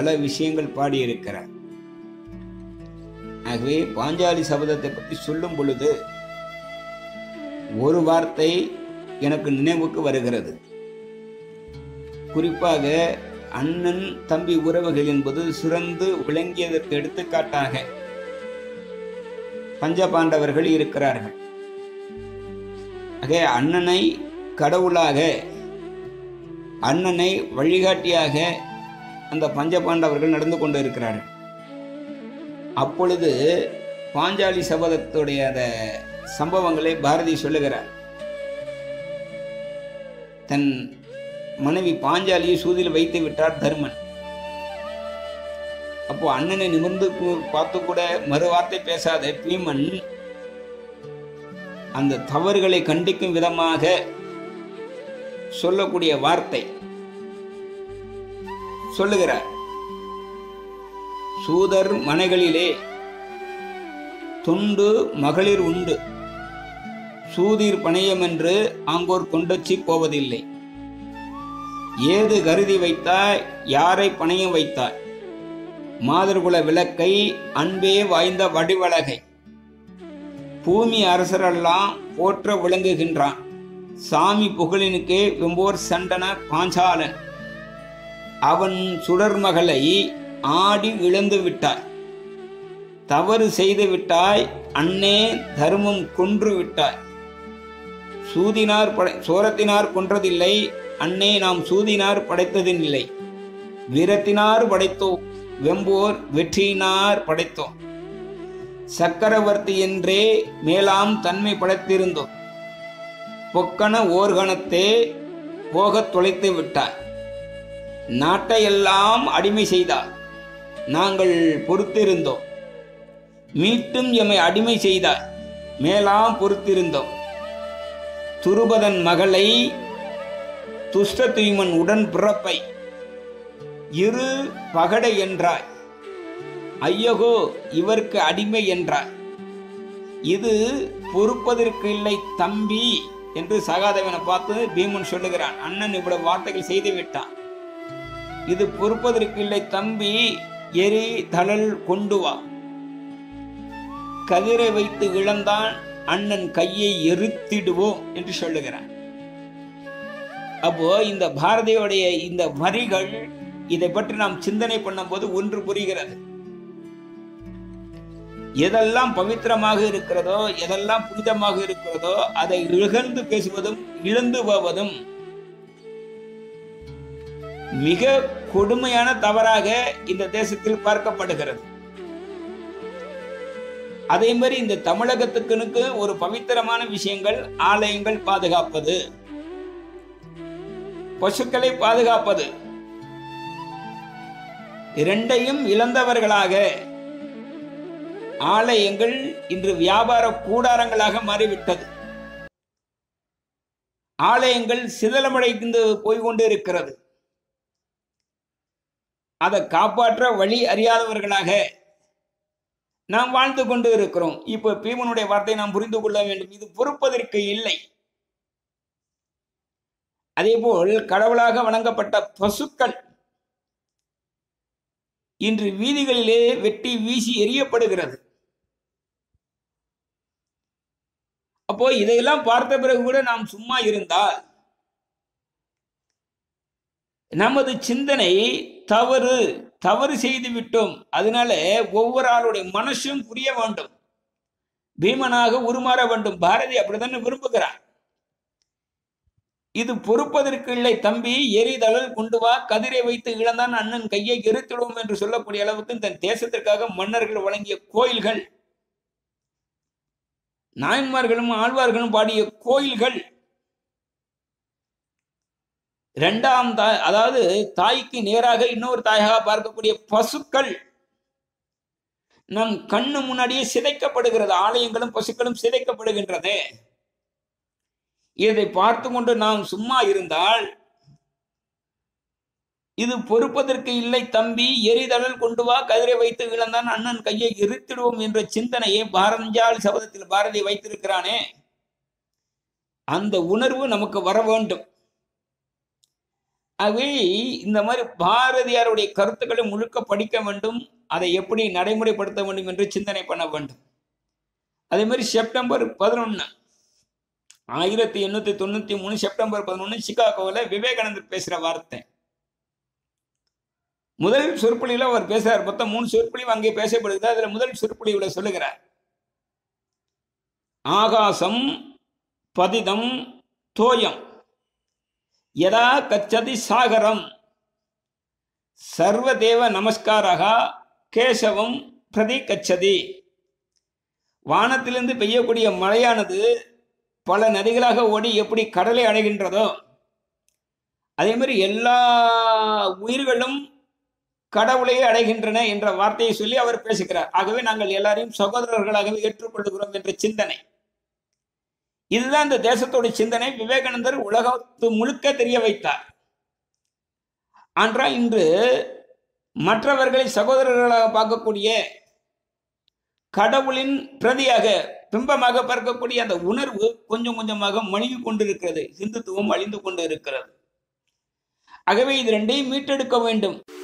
பல விஷயங்கள் பாடியிருக்கிறார் ஆகவே பாஞ்சாலி சபதத்தை பற்றி சொல்லும் பொழுது ஒரு வார்த்தை எனக்கு நினைவுக்கு வருகிறது குறிப்பாக அண்ணன் தம்பி உறவுகள் என்பது சிறந்து விளங்கியதற்கு எடுத்துக்காட்டாக பஞ்சபாண்டவர்கள் இருக்கிறார்கள் ஆக அண்ணனை கடவுளாக அண்ணனை வழிகாட்டியாக அந்த பஞ்சபாண்டவர்கள் நடந்து கொண்டு இருக்கிறார்கள் அப்பொழுது பாஞ்சாலி சபதத்துடைய அந்த சம்பவங்களை பாரதி சொல்லுகிறார் தன் மனைவி பாஞ்சாலியை சூதியில் வைத்து விட்டார் தர்மன் அப்போ அண்ணனை நிமிர்ந்து கு- பார்த்து கூட மறு வார்த்தை பேசாத பீமன் அந்த தவறுகளை கண்டிக்கும் விதமாக சொல்லக்கூடிய வார்த்தை சொல்லுகிறார் சூதர் மனைகளிலே துண்டு மகளிர் உண்டு சூதிர் பணையம் என்று ஆங்கோர் கொண்டச்சி போவதில்லை ஏது கருதி வைத்தாய் யாரை பணையம் வைத்தாய் மாதர்குல விளக்கை அன்பே வாய்ந்த வடிவழகை பூமி அரசரெல்லாம் போற்ற விளங்குகின்றான் சாமி புகழினுக்கே வெம்போர் சண்டன பாஞ்சாலன் அவன் சுடர்மகளை ஆடி இழந்து விட்டாய் தவறு செய்து விட்டாய் அன்னே தர்மம் கொன்று விட்டாய் சூதினார் படை சோரத்தினார் கொன்றதில்லை அன்னே நாம் சூதினார் படைத்ததில்லை வீரத்தினார் படைத்தோம் வெம்போர் வெற்றியினார் படைத்தோம் சக்கரவர்த்தி என்றே மேலாம் தன்மை படைத்திருந்தோம் பொக்கன ஓர்கணத்தே போகத் தொலைத்து விட்டார் நாட்டையெல்லாம் அடிமை செய்தார் நாங்கள் பொறுத்திருந்தோம் மீட்டும் எம்மை அடிமை செய்தார் மேலாம் பொறுத்திருந்தோம் துருபதன் மகளை துஷ்ட தூய்மன் உடன் பிறப்பை இரு பகடை என்றாய் ஐயகோ இவருக்கு அடிமை என்றாய் இது பொறுப்பதற்கு இல்லை தம்பி என்று சகாதேவனை பார்த்து பீமன் சொல்லுகிறான் அண்ணன் இவ்வளவு வார்த்தைகள் செய்து விட்டான் இது பொறுப்பதற்கு இல்லை தம்பி எரி தழல் கொண்டு வா கதிரை வைத்து இழந்தான் அண்ணன் கையை எரித்திடுவோம் என்று சொல்லுகிறான் அப்போ இந்த பாரதியோடைய இந்த வரிகள் இதை பற்றி நாம் சிந்தனை பண்ணும்போது ஒன்று புரிகிறது எதெல்லாம் பவித்திரமாக இருக்கிறதோ எதெல்லாம் புனிதமாக இருக்கிறதோ அதை இழந்து பேசுவதும் இழந்து போவதும் மிக கொடுமையான தவறாக இந்த தேசத்தில் பார்க்கப்படுகிறது அதே மாதிரி இந்த தமிழகத்துக்குனுக்கு ஒரு பவித்திரமான விஷயங்கள் ஆலயங்கள் பாதுகாப்பது பசுக்களை பாதுகாப்பது இரண்டையும் இழந்தவர்களாக ஆலயங்கள் இன்று வியாபார கூடாரங்களாக மாறிவிட்டது ஆலயங்கள் சிதலமடைந்து போய்கொண்டு இருக்கிறது அதை காப்பாற்ற வழி அறியாதவர்களாக நாம் வாழ்ந்து கொண்டு இருக்கிறோம் இப்ப பீமனுடைய வார்த்தை நாம் புரிந்து கொள்ள வேண்டும் இது பொறுப்பதற்கு இல்லை அதேபோல் கடவுளாக வணங்கப்பட்ட பசுக்கள் இன்று வீதிகளிலே வெட்டி வீசி எரியப்படுகிறது அப்போ இதையெல்லாம் பார்த்த பிறகு கூட நாம் சும்மா இருந்தால் நமது சிந்தனை தவறு தவறு செய்து விட்டோம் அதனால ஒவ்வொரு ஆளுடைய மனசும் புரிய வேண்டும் பீமனாக உருமாற வேண்டும் பாரதி அப்படித்தானே விரும்புகிறார் இது பொறுப்பதற்கு இல்லை தம்பி எரிதழல் கொண்டு வா கதிரை வைத்து இழந்தான் அண்ணன் கையை எரித்திடுவோம் என்று சொல்லக்கூடிய அளவுக்கு தன் தேசத்திற்காக மன்னர்கள் வழங்கிய கோயில்கள் நாயன்மார்களும் ஆழ்வார்களும் பாடிய கோயில்கள் இரண்டாம் தாய் அதாவது தாய்க்கு நேராக இன்னொரு தாயாக பார்க்கக்கூடிய பசுக்கள் நம் கண்ணு முன்னாடியே சிதைக்கப்படுகிறது ஆலயங்களும் பசுக்களும் சிதைக்கப்படுகின்றது இதை பார்த்து கொண்டு நாம் சும்மா இருந்தால் இது பொறுப்பதற்கு இல்லை தம்பி எரிதழல் கொண்டு வா கதிரை வைத்து இழந்தான் அண்ணன் கையை எரித்திடுவோம் என்ற சிந்தனையை பாரஞ்சால் சபதத்தில் பாரதி வைத்திருக்கிறானே அந்த உணர்வு நமக்கு வர வேண்டும் ஆகவே இந்த மாதிரி பாரதியாருடைய கருத்துக்களை முழுக்க படிக்க வேண்டும் அதை எப்படி நடைமுறைப்படுத்த வேண்டும் என்று சிந்தனை பண்ண வேண்டும் அதே மாதிரி செப்டம்பர் பதினொன்று ஆயிரத்தி எண்ணூத்தி தொண்ணூத்தி மூணு செப்டம்பர் பதினொன்று சிகாகோவில் விவேகானந்தர் பேசுற வார்த்தை முதல் சொற்பொழிவில் அவர் பேசுறார் மொத்தம் மூணு சொற்பொழிவு அங்கே பேசப்படுகிறது அதுல முதல் சொற்பொழிவுல சொல்லுகிறார் ஆகாசம் பதிதம் தோயம் யதா கச்சதி சாகரம் சர்வதேவ நமஸ்காரகா கேசவம் பிரதி கச்சதி வானத்திலிருந்து பெய்யக்கூடிய மழையானது பல நதிகளாக ஓடி எப்படி கடலை அடைகின்றதோ அதே மாதிரி எல்லா உயிர்களும் கடவுளையே அடைகின்றன என்ற வார்த்தையை சொல்லி அவர் பேசுகிறார் ஆகவே நாங்கள் எல்லாரையும் சகோதரர்களாகவே ஏற்றுக்கொள்கிறோம் என்ற சிந்தனை இதுதான் இந்த தேசத்தோட சிந்தனை விவேகானந்தர் உலகத்து முழுக்க தெரிய வைத்தார் ஆன்றால் இன்று மற்றவர்களை சகோதரர்களாக பார்க்கக்கூடிய கடவுளின் பிரதியாக பிம்பமாக பார்க்கக்கூடிய அந்த உணர்வு கொஞ்சம் கொஞ்சமாக மழுங்கி கொண்டிருக்கிறது இந்துத்துவம் அழிந்து கொண்டு இருக்கிறது ஆகவே இது ரெண்டையும் மீட்டெடுக்க வேண்டும்